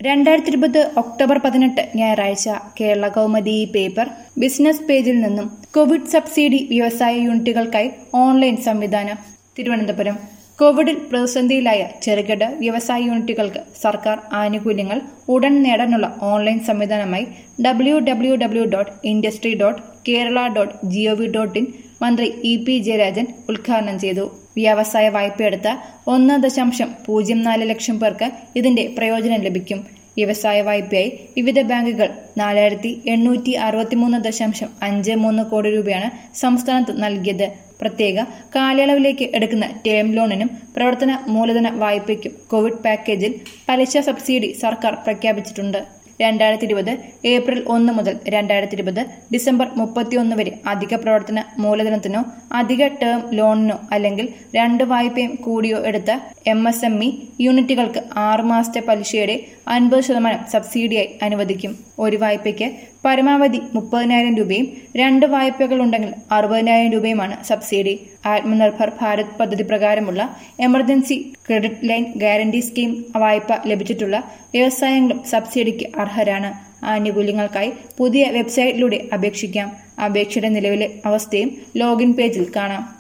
രണ്ടായിരത്തി ഇരുപത് ഒക്ടോബർ പതിനെട്ട് ഞായറാഴ്ച കേരള കൗമുദി പേപ്പർ ബിസിനസ് പേജിൽ നിന്നും കോവിഡ് സബ്സിഡി വ്യവസായ യൂണിറ്റുകൾക്കായി ഓൺലൈൻ സംവിധാനം തിരുവനന്തപുരം കോവിഡിൽ പ്രതിസന്ധിയിലായ ചെറുകിട വ്യവസായ യൂണിറ്റുകൾക്ക് സർക്കാർ ആനുകൂല്യങ്ങൾ ഉടൻ നേടാനുള്ള ഓൺലൈൻ സംവിധാനമായി W W W dot industry dot Kerala dot gov dot in മന്ത്രി ഇ പി ജയരാജൻ ഉദ്ഘാടനം ചെയ്തു വ്യവസായ വായ്പയെടുത്ത ഒന്ന് ദശാംശം പൂജ്യം നാല് ലക്ഷം പേർക്ക് ഇതിന്റെ പ്രയോജനം ലഭിക്കും വ്യവസായ വായ്പയായി വിവിധ ബാങ്കുകൾ നാലായിരത്തി എണ്ണൂറ്റി അറുപത്തിമൂന്ന് ദശാംശം അഞ്ച് മൂന്ന് കോടി രൂപയാണ് സംസ്ഥാനത്ത് നൽകിയത് പ്രത്യേക കാലയളവിലേക്ക് എടുക്കുന്ന ടേം ലോണിനും പ്രവർത്തന മൂലധന വായ്പയ്ക്കും കോവിഡ് പാക്കേജിൽ പലിശ സബ്സിഡി സർക്കാർ പ്രഖ്യാപിച്ചിട്ടുണ്ട് രണ്ടായിരത്തി ഇരുപത് ഏപ്രിൽ ഒന്ന് മുതൽ രണ്ടായിരത്തി ഇരുപത് ഡിസംബർ മുപ്പത്തിയൊന്ന് വരെ അധിക പ്രവർത്തന മൂലധനത്തിനോ അധിക ടേം ലോണിനോ അല്ലെങ്കിൽ രണ്ട് വായ്പയും കൂടിയോ എടുത്ത എം എസ് എം ഇ യൂണിറ്റുകൾക്ക് ആറ് മാസത്തെ പലിശയുടെ അൻപത് ശതമാനം സബ്സിഡിയായി അനുവദിക്കും ഒരു വായ്പയ്ക്ക് പരമാവധി മുപ്പതിനായിരം രൂപയും രണ്ട് വായ്പകൾ ഉണ്ടെങ്കിൽ അറുപതിനായിരം രൂപയുമാണ് സബ്സിഡി ആത്മനിർഭർ ഭാരത് പദ്ധതി പ്രകാരമുള്ള emergency credit line guarantee scheme വായ്പ ലഭിച്ചിട്ടുള്ള വ്യവസായങ്ങളും സബ്സിഡിക്ക് അർഹരാണ് ആനുകൂല്യങ്ങൾക്കായി പുതിയ വെബ്സൈറ്റിലൂടെ അപേക്ഷിക്കാം അപേക്ഷയുടെ നിലവിലെ അവസ്ഥയും ലോഗിൻ പേജിൽ കാണാം